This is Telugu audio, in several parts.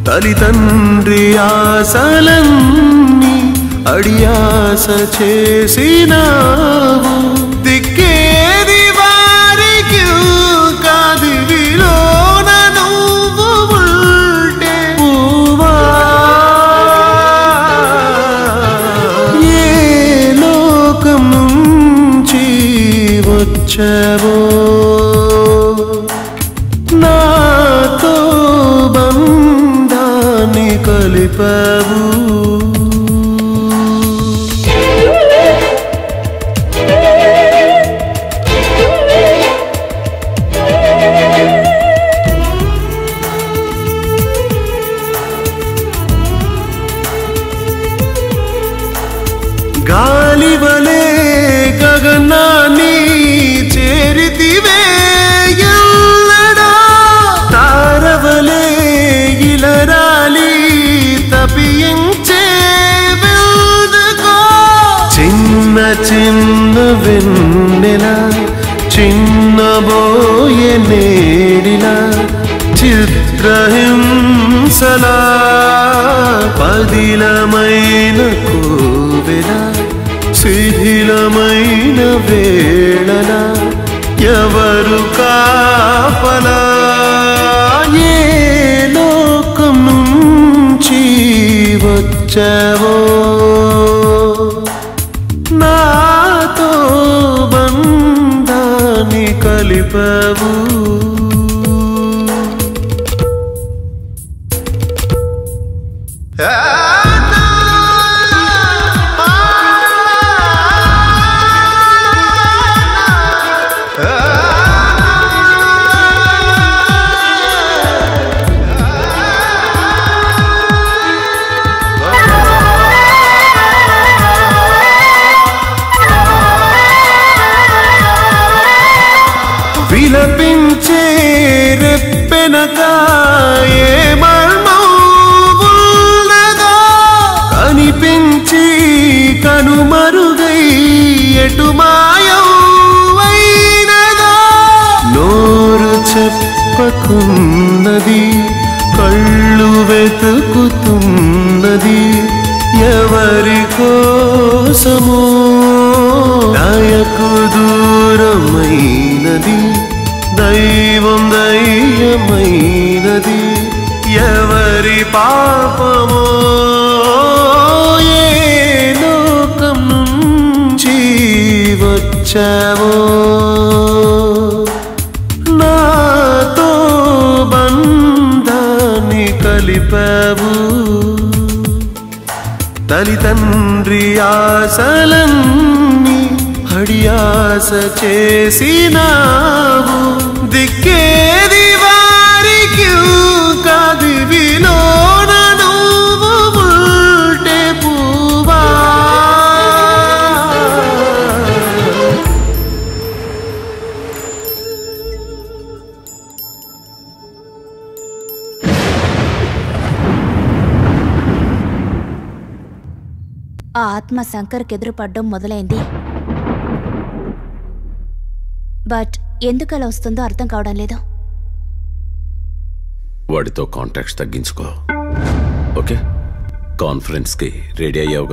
తల్లితండ్రి ఆశలన్నీ అడియాస చేసినావు దిక్కేది వారికి కాది విలోన నువ్వు ఉంటే పువ్వా ఏ లోకం నుంచి వచ్చావో నాతో బంధాన్ని కలిపావు గాలివలే గగనాన్ని చేరితివే ఎల్లడా తారవలే ఇలరాలి తపించే వెల్దుకో చిన్న చిన్న వెన్నెల చిన్నబోయే నేడిలా చిత్రహింసలా పదిలమైన కోవెల శిథిలమైన వేళల ఎవరు కాపలా ఏ లోకం నుంచి వచ్చావో నాతో బంధాన్ని కలిపావు విలపించే రెప్పెనక ఏ మర్మం ఉన్నదో కనిపించి కనుమరుగై ఎటు మాయం అయినదో నోరు చెప్పకున్నది కళ్ళు వెతుకుతున్నది ఎవరి కోసమో నాయకు దూరమైనది దైవం దయ్యమైనది ఎవరి పాపమో ఏ లోకం నుంచి వచ్చావో నాతో బంధాన్ని కలిపావు తల్లితండ్రి ఆశలన్నీ హడియాస చేసినావు దిక్కేది వారికి కాది విలోన నువ్వు ఉంటే పువ్వా ఆ ఆత్మ శంకర్కి ఎదురుపడ్డం మొదలైంది బట్ ఎందుకు అలా వస్తుందో అర్థం కావడం లేదు వాడితో కాంటాక్ట్స్ తగ్గించుకో ఓకే కాన్ఫరెన్స్కి రెడీ అయ్యావుగా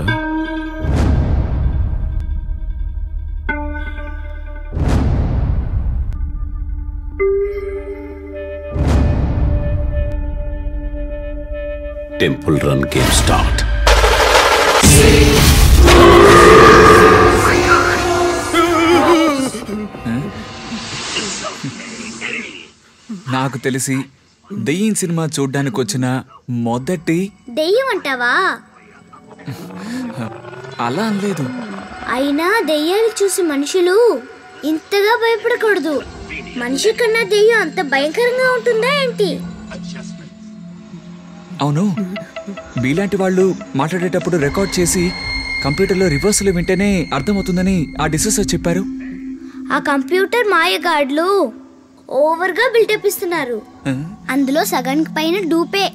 టెంపుల్ రన్ గేమ్ స్టార్ట్ నాకు తెలిసి దెయ్యం సినిమా చూడ్డానికి వచ్చిన మొదటి దెయ్యం అంటావా అలా అనలేదు అయినా దెయ్యాలు చూసి మనుషులు ఇంతగా భయపడకూడదు మనిషి కన్నా దెయ్యం అంత భయంకరంగా ఉంటుందా ఏంటి అవును మీలాంటి వాళ్ళు మాట్లాడేటప్పుడు రికార్డ్ చేసి కంప్యూటర్లో రివర్స్లో వింటేనే అర్థమవుతుందని ఆ డిసెసర్ చెప్పారు ఆ కంప్యూటర్ మాయగాడ్లు ఓవర్గా బిల్డప్ ఇస్తున్నారు అందులో సగానికి పైన డూపే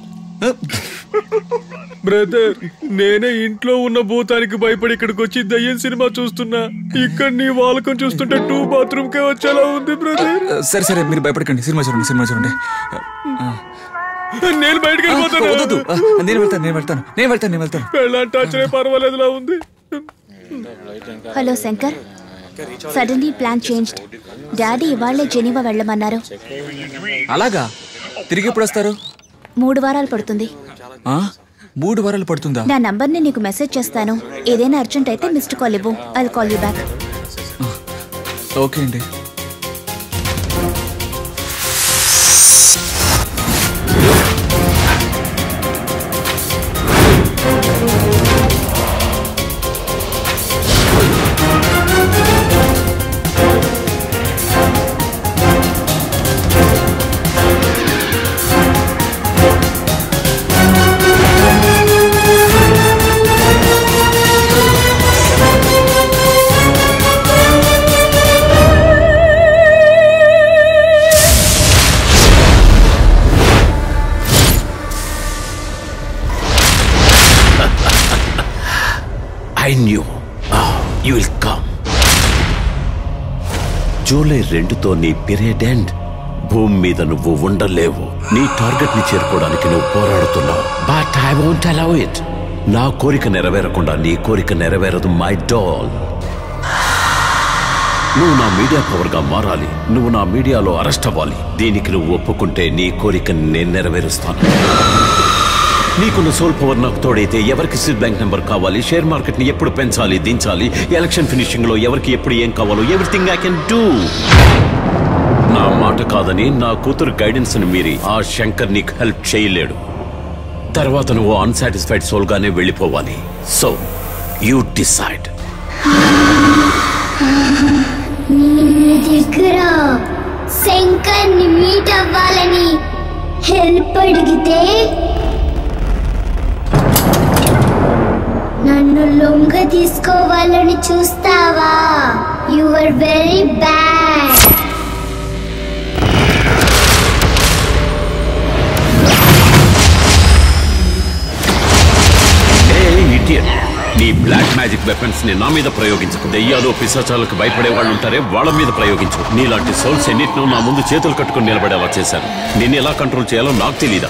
బ్రదర్ నేనే ఇంట్లో ఉన్న భూతానికి భయపడి ఇక్కడికి వచ్చి దయ్యం సినిమా చూస్తున్నా ఇక్కడ నీ వాలకం చూస్తుంటే టూ బాత్రూమ్ కే వచ్చేలా ఉంది బ్రదర్ సరే సరే మీరు భయపడకండి సినిమా చూడండి సినిమా చూడండి ఆ, నేను బయటికి వెళ్ళిపోతాను వద్దు ఆ, నేను వెళ్తాను నేను వెళ్తాను నేను వెళ్తాను నేను వెళ్తాను పెళ్ళంటే అచ్చనే పర్వాలేదులా ఉంది hello Shankar suddenly plan change daddy ఇవాళ్లే జెనీవా వెళ్ళమన్నారు అలాగా తిరిగి ఎప్పుడు వస్తారు మూడు వారాలు పడుతుంది ఆ? మూడు వారాలు పడుతుందా నా నంబర్ని నీకు మెసేజ్ చేస్తాను ఏదైనా అర్జెంట్ అయితే మిస్డ్ కాల్ ఇవ్వు I call you back okay అండి I knew you will come July రెండుతో నీ పీరియడ్ ఎండ్ భూమి మీద నువ్వు ఉండలేవు నీ టార్గెట్ ని చేరుకోవడానికి నువ్వు పోరాడుతున్నావు but I won't allow it నా కోరిక నెరవేరకుండా నీ కోరిక నెరవేరదు మై డాల్ నువ్వు నా మీడియా పవర్ గా మారాలి నువ్వు నా మీడియాలో అరెస్ట్ అవ్వాలి దీనికి నువ్వు ఒప్పుకుంటే నీ కోరికని నేను నెరవేరుస్తాను నీకున్న సోల్ పవర్ నాకు తోడైతే ఎవరికి సిడ్ బ్యాంక్ నెంబర్ కావాలి షేర్ మార్కెట్ ని ఎప్పుడు పెంచాలి దించాలి ఎలక్షన్ ఫినిషింగ్ లో ఎవరికి ఎప్పుడు ఏం కావాలో ఎవ్రీథింగ్ ఐ కెన్ డూ నా మాట కాదని నా కూతురు గైడెన్స్ ని మీరి ఆ శంకర్ నీకు హెల్ప్ చేయలేడు తర్వాత నువ్వు అన్సాటిస్ఫైడ్ సోల్ గానే వెళ్ళిపోవాలి సో యూ డిసైడ్ నీ దగ్గర శంకర్ని మీట్ అవ్వాలని హెల్ప్ అడిగితే నన్ను లొంగ తీసుకోవాలని చూస్తావా you are very bad idiot నీ బ్లాక్ మ్యాజిక్ వెపన్స్ ని నా మీద ప్రయోగించకు దెయ్యాలు పిశాచాలకు భయపడే వాళ్ళు ఉంటారే వాళ్ళ మీద ప్రయోగించు నీలాంటి సోల్స్ ఎన్నిటినో నా ముందు చేతులు కట్టుకుని నిలబడేలా చేశాను నిన్ను ఎలా కంట్రోల్ చేయాలో నాకు తెలీదా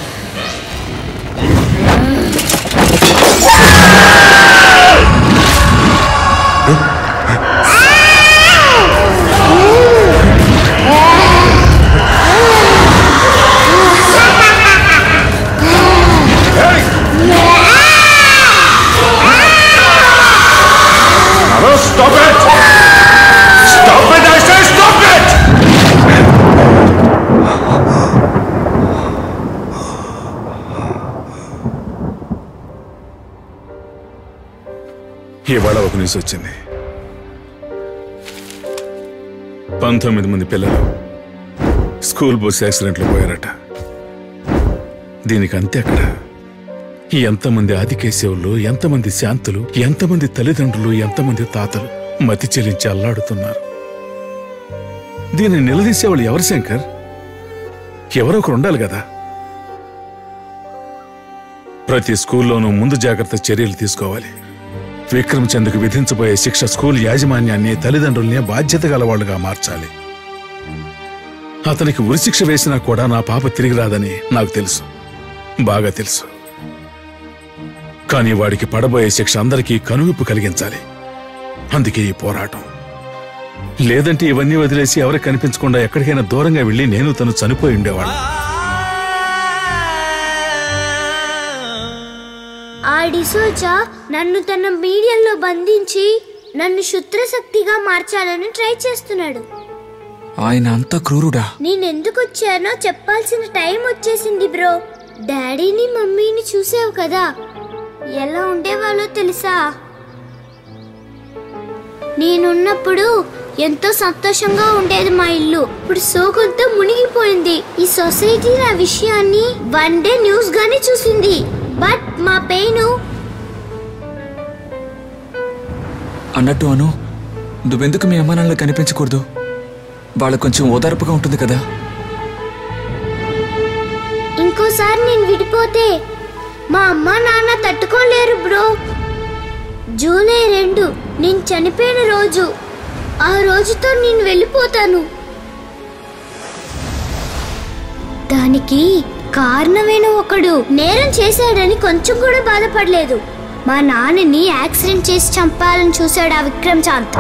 Stop it! Stop it! I say stop it! ఇవాళ ఒక న్యూస్ వచ్చింది పంతొమ్మిది మంది పిల్లలు స్కూల్ బస్ యాక్సిడెంట్లో పోయారట దీనికి అంతే అక్కడ ఎంతమంది ఆదికేశవులు ఎంతమంది శాంతులు ఎంతమంది తల్లిదండ్రులు ఎంతమంది తాతలు మతి చెల్లించి అల్లాడుతున్నారు దీన్ని నిలదీసేవాళ్ళు ఎవరు శంకర్ ఎవరో ఒకరు ఉండాలి కదా ప్రతి స్కూల్లోనూ ముందు జాగ్రత్త చర్యలు తీసుకోవాలి విక్రమ్ చంద్కు విధించబోయే శిక్ష స్కూల్ యాజమాన్యాన్ని తల్లిదండ్రుల్ని బాధ్యత గలవాళ్లుగా మార్చాలి అతనికి ఉరిశిక్ష వేసినా కూడా నా పాప తిరిగి రాదని నాకు తెలుసు బాగా తెలుసు కానీ వాడికి పడబోయే శిక్ష అందరికీ కనువిప్పు కలిగించాలి అందుకే ఈ పోరాటం లేదంటే ఇవన్నీ వదిలేసి ఎవరికి కనిపించకుండా ఎక్కడికైనా దూరంగా వెళ్ళి నేను తను చనిపోయి ఉండేవాడు ఆ డిసోజా నన్ను తన మీడియంలో బంధించి నన్ను శుత్రశక్తిగా మార్చాలని ట్రై చేస్తున్నాడు ఆయన అంత క్రూరుడా నేను ఎందుకు వచ్చానో చెప్పాల్సిన టైం వచ్చేసింది బ్రో డాడీని మమ్మీని చూసావు కదా ఎలా ఉండేవాళ్ళో తెలుసా నేనున్నప్పుడు ఎంతో సంతోషంగా ఉండేది మా ఇల్లు ఇప్పుడు సోకంతో మునిగిపోయింది ఈ సొసైటీ నా విషయాన్ని వన్ డే న్యూస్ గానే చూసింది బట్ మా పెయిన్ అన్నట్టు అను నువ్వెందుకు మీ అమ్మ నాన్నలు కనిపించకూడదు వాళ్ళ కొంచెం ఓదార్పుగా ఉంటుంది కదా ఇంకోసారి నేను విడిపోతే మా అమ్మ నాన్న తట్టుకోలేరు బ్రో జూలై రెండు నేను చనిపోయిన రోజు ఆ రోజుతో నేను వెళ్ళిపోతాను దానికి కారణమైన ఒకడు నేరం చేశాడని కొంచెం కూడా బాధపడలేదు మా నాన్నని యాక్సిడెంట్ చేసి చంపాలని చూశాడు ఆ విక్రమ్ చాంత్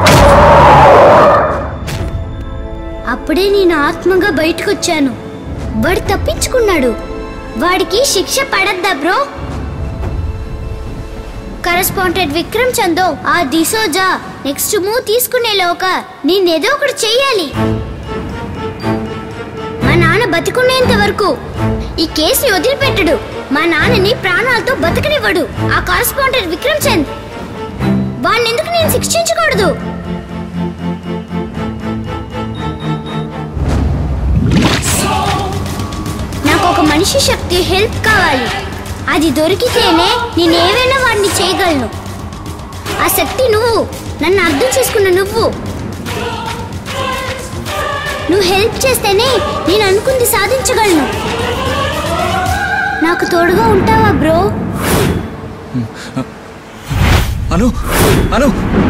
అప్పుడే నేను ఆత్మగా బయటకు వచ్చాను వాడు తప్పించుకున్నాడు వాడికి శిక్ష పడద్దా బ్రో కరెస్పాండెంట్ విక్రమ్ చందో ఆ దిశోజా నెక్స్ట్ మూవ్ తీసుకునేలోక నేనేదో ఒకటి చెయ్యాలి మా నాన్న బతికునేంత వరకు ఈ కేసుని వదిలిపెట్టడు మా నాన్నని ప్రాణాలతో బతకనివ్వడు ఆ కరెస్పాండెంట్ విక్రమ్ చంద్ వాడిని ఎందుకు నేను శిక్షించకూడదు నాకు ఒక మనిషి శక్తి హెల్ప్ కావాలి అది దొరికితేనే నేను ఏవైనా వాడిని చేయగలను ఆ శక్తి నువ్వు నన్ను అర్థం చేసుకున్న నువ్వు నువ్వు హెల్ప్ చేస్తేనే నేను అనుకుంది సాధించగలను నాకు తోడుగా ఉంటావా బ్రో అను అను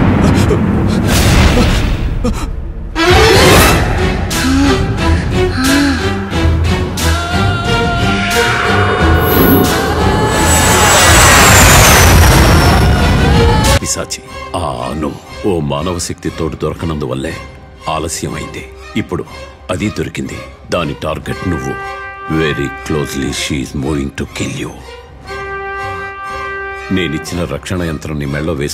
పిశాచి ఆ అను ఓ మానవ శక్తి తోడు దొరకనందువల్లే ఆలస్యమైంది ఇప్పుడు అది దొరికింది దాని టార్గెట్ నువ్వు very closely she's moving to kill you నేనిచ్చిన రక్షణ యంత్రం నీ మెళ్ళో వేసి